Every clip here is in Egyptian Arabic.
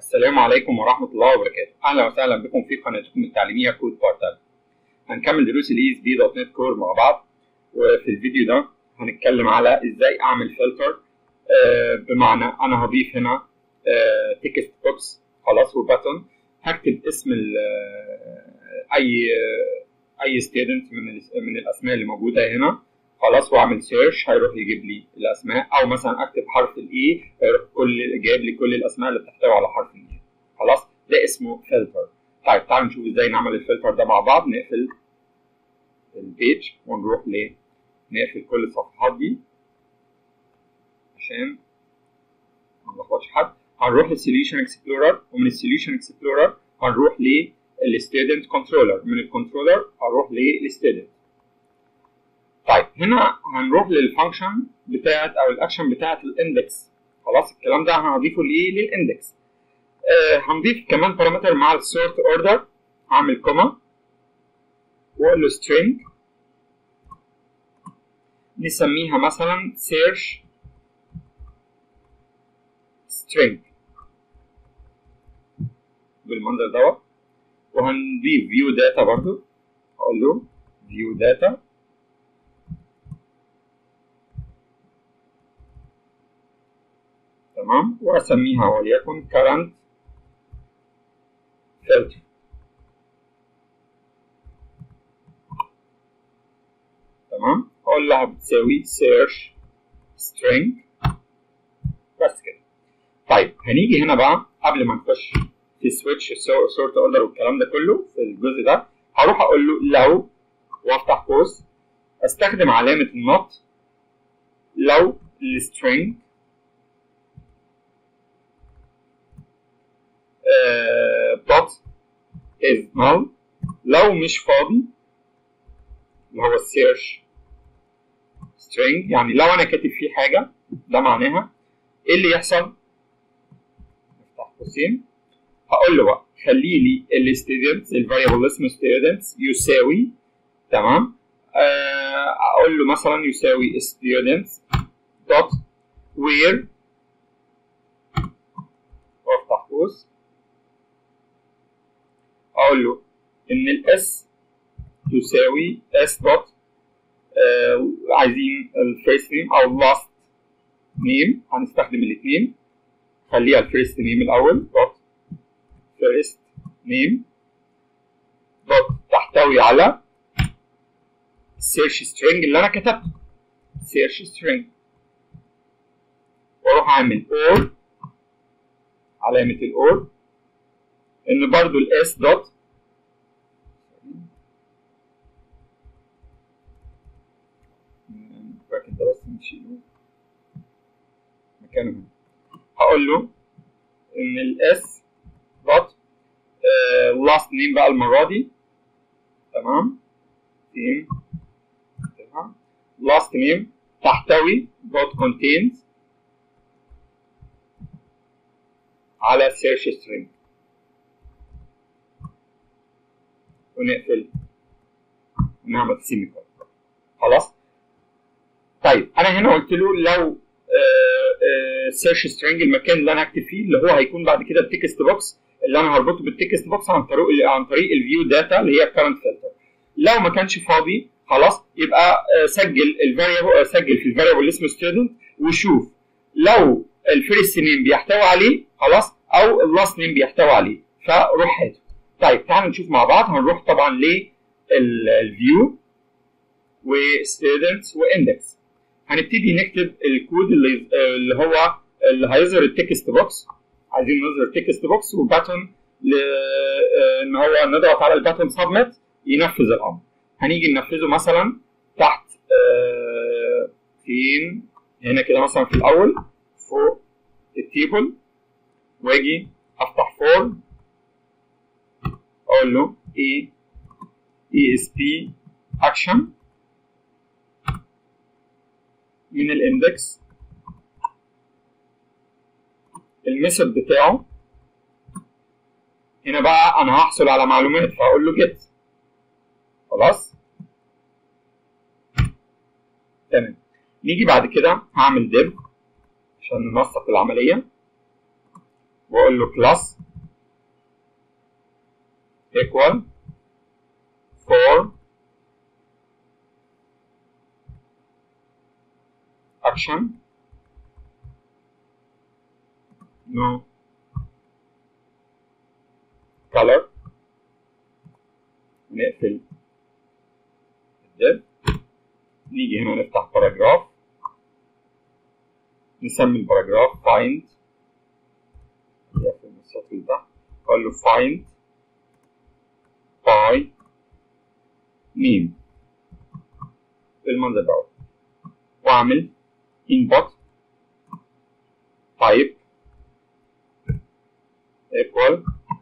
السلام عليكم ورحمة الله وبركاته أهلا وسهلا بكم في قناتكم التعليمية كود بارتال هنكمل دروس الاي اس بي دوت نت كور مع بعض وفي الفيديو ده هنتكلم على ازاي اعمل فلتر آه بمعنى انا هضيف هنا آه تكست بوكس خلاص وباتون هكتب اسم اي اي ستودنت من من الاسماء اللي موجوده هنا خلاص واعمل سيرش هيروح يجيب لي الاسماء او مثلا اكتب حرف الاي هيروح كل جايب لي كل الاسماء اللي بتحتوي على حرف الاي خلاص ده اسمه فلتر طيب تعالوا نشوف ازاي نعمل الفلتر ده مع بعض نقفل البيج ونروح ل نقفل كل الصفحات دي عشان ما نلخبطش حد هنروح للسوليوشن اكسبلورر ومن السوليوشن اكسبلورر هنروح للستودنت كنترولر من الكنترولر هنروح للستودنت طيب هنا هنروح للفانكشن بتاعت او الاكشن بتاعت الاندكس خلاص الكلام ده هنضيفه لايه للاندكس آه هنضيف كمان بارامتر مع السورت اوردر هعمل كوما واقول له string نسميها مثلا search string بالمنظر دوت وهنضيف view data برضو هقول له view data تمام واسميها وليكن current filter تمام اقول لها بتساوي search string بس كده طيب هنيجي هنا بقى قبل ما نخش في سويتش سورت اوردر والكلام ده كله في الجزء ده هروح اقول له لو وافتح قوس استخدم علامه النوت لو السترينج دوت is null لو مش فاضي اللي هو السيرش string يعني لو انا كاتب فيه حاجه ده معناها ايه اللي يحصل افتح قوسين هقول له بقى خلي لي الستودنتس الفاريبل اسمه students يساوي تمام آه اقول له مثلا يساوي students دوت where وافتح قوس اقول له ان الاس تساوي اس دوت آه عايزين الفيرست نيم او اللاست نيم هنستخدم الاثنين خليها الفيرست نيم الاول دوت فيرست نيم دوت تحتوي على السيرش سترينج اللي انا كتبته سيرش سترينج واروح اعمل اور علامة الاور ان برضو الاس دوت البراكت ده بس نشيله مكانه هنا هقول له ان الاس دوت لاست نيم بقى المره دي تمام نيم تمام لاست نيم تحتوي دوت كونتينز على سيرش سترينج ونقفل ونعمل سيمي كولن خلاص طيب انا هنا قلت له لو سيرش سترينج المكان اللي انا هكتب فيه اللي هو هيكون بعد كده التكست بوكس اللي انا هربطه بالتكست بوكس عن طريق عن طريق الفيو داتا اللي هي الكرنت فلتر لو ما كانش فاضي خلاص يبقى سجل الفاريبل سجل في الفاريبل اللي اسمه ستودنت وشوف لو الفيرست نيم بيحتوي عليه خلاص او اللاست نيم بيحتوي عليه فروح هاته طيب تعالوا نشوف مع بعض هنروح طبعا للفيو وستودنتس واندكس هنبتدي نكتب الكود اللي اللي هو اللي هيظهر التكست بوكس عايزين نظهر التكست بوكس وباتون ان هو نضغط على الباتون سبميت ينفذ الامر هنيجي ننفذه مثلا تحت فين هنا كده مثلا في الاول فوق التيبل واجي افتح فورم اقول له اي اي اس بي اكشن من الاندكس الميثود بتاعه هنا بقى انا هحصل على معلومات فاقول له جيت خلاص تمام نيجي بعد كده هعمل ديف عشان ننسق العمليه واقول له class equal for action no color نقفل الديف نيجي هنا نفتح باراجراف نسمي الباراجراف find في السطر اللي تحت اقول له find by name بالمنظر ده واعمل input type equal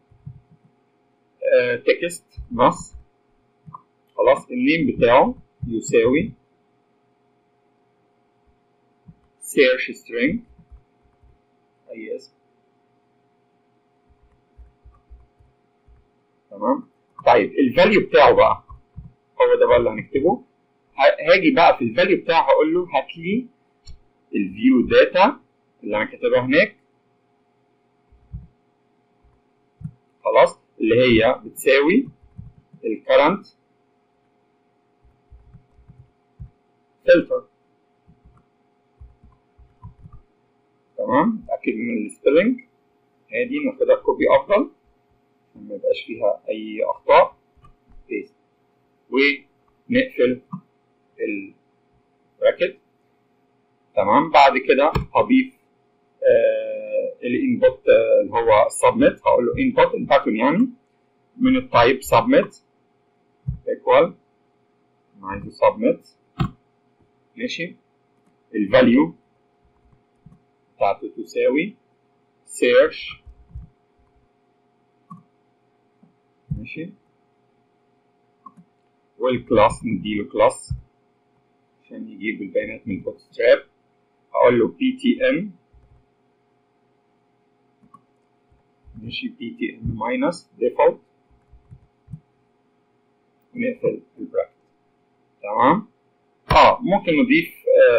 uh, text نص خلاص النيم بتاعه يساوي search string اي اسم تمام طيب الفاليو بتاعه بقى هو ده بقى اللي هنكتبه هاجي بقى في الفاليو بتاعه هقول له هات لي الفيو داتا اللي انا كاتبها هناك خلاص اللي هي بتساوي الكرنت فلتر تمام اتاكد من السبيلنج ادي ناخدها كوبي افضل عشان ما يبقاش فيها اي اخطاء بيست ونقفل البراكت تمام بعد كده هضيف آه الانبوت آه اللي هو السبميت هقول له انبوت الباتون يعني من التايب سبميت ايكوال عايزه سبميت ماشي الفاليو بتاعته تساوي search ماشي والكلاس نديله كلاس عشان يجيب البيانات من البوت ستراب اقول له بي تي ام ماشي بي تي ام ماينس ديفولت ونقفل البراكت تمام اه ممكن نضيف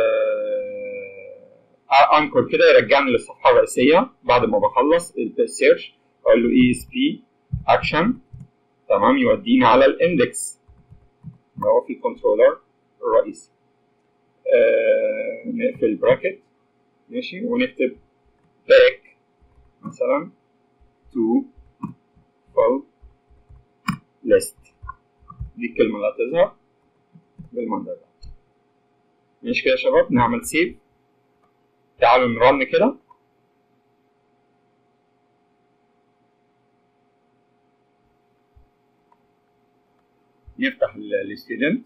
آه انكر كده يرجعني للصفحه الرئيسيه بعد ما بخلص السيرش اقول له اي اس بي اكشن تمام يوديني على الاندكس اللي هو في الكنترولر الرئيسي آه نقفل البراكت ماشي ونكتب باك مثلا to full list دي الكلمة اللي هتظهر بالمنظر ده ماشي كده يا شباب نعمل سيف تعالوا نرن كده نفتح الستودنت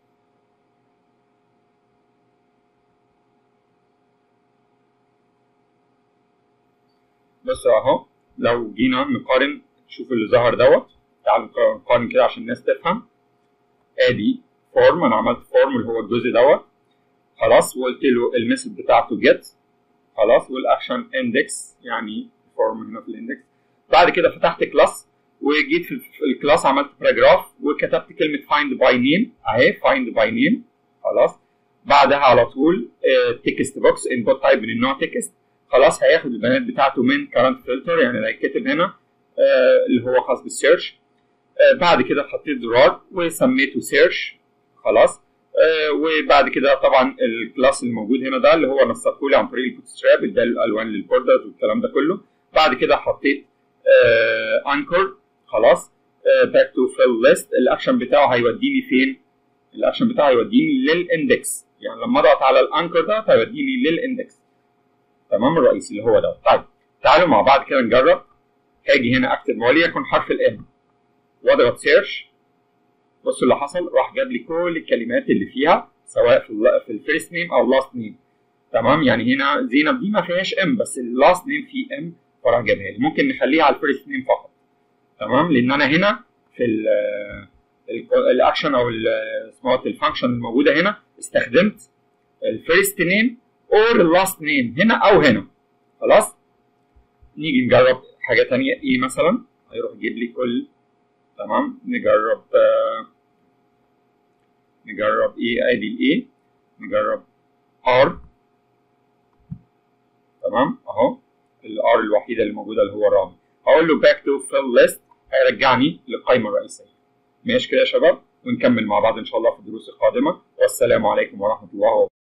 بصوا اهو لو جينا نقارن شوف اللي ظهر دوت تعالوا نقارن كده عشان الناس تفهم ادي فورم انا عملت فورم اللي هو الجزء دوت خلاص وقلت له الميثود بتاعته جيت خلاص والاكشن اندكس يعني فورم هنا في الاندكس بعد كده فتحت كلاس وجيت في الكلاس عملت باراجراف وكتبت كلمه فايند باي نيم اهي فايند باي نيم خلاص بعدها على طول تكست بوكس انبوت تايب من النوع تكست خلاص هياخد البيانات بتاعته من كارنت فلتر يعني اللي هيتكتب هنا آه اللي هو خاص بالسيرش آه بعد كده حطيت زرار وسميته سيرش خلاص آه وبعد كده طبعا الكلاس اللي موجود هنا ده اللي هو نسقه لي عن طريق البوت ستراب ادى الالوان للبوردرز والكلام ده كله بعد كده حطيت انكر خلاص باك تو فيل ليست الاكشن بتاعه هيوديني فين؟ الاكشن بتاعه هيوديني للاندكس يعني لما اضغط على الانكر ده هيوديني للاندكس تمام الرئيسي اللي هو ده طيب تعالوا مع بعض كده نجرب هاجي هنا اكتب وليكن حرف الام واضغط سيرش بصوا اللي حصل راح جاب لي كل الكلمات اللي فيها سواء في ال في الفيرست نيم او اللاست نيم تمام يعني هنا زينب دي ما فيهاش ام بس اللاست نيم فيه ام فراح جابها لي ممكن نخليها على الفيرست نيم فقط تمام لان انا هنا في الاكشن او اسمها الفانكشن الموجوده هنا استخدمت الفيرست نيم اور اللاست نيم هنا او هنا خلاص نيجي نجرب حاجه ثانيه ايه مثلا هيروح يجيب لي كل تمام نجرب آه نجرب ايه ادي الايه نجرب ار تمام اهو الار الوحيده اللي موجوده اللي هو رامي هقول له باك تو فيل ليست هيرجعني للقائمه الرئيسيه ماشي كده يا شباب ونكمل مع بعض ان شاء الله في الدروس القادمه والسلام عليكم ورحمه الله وبركاته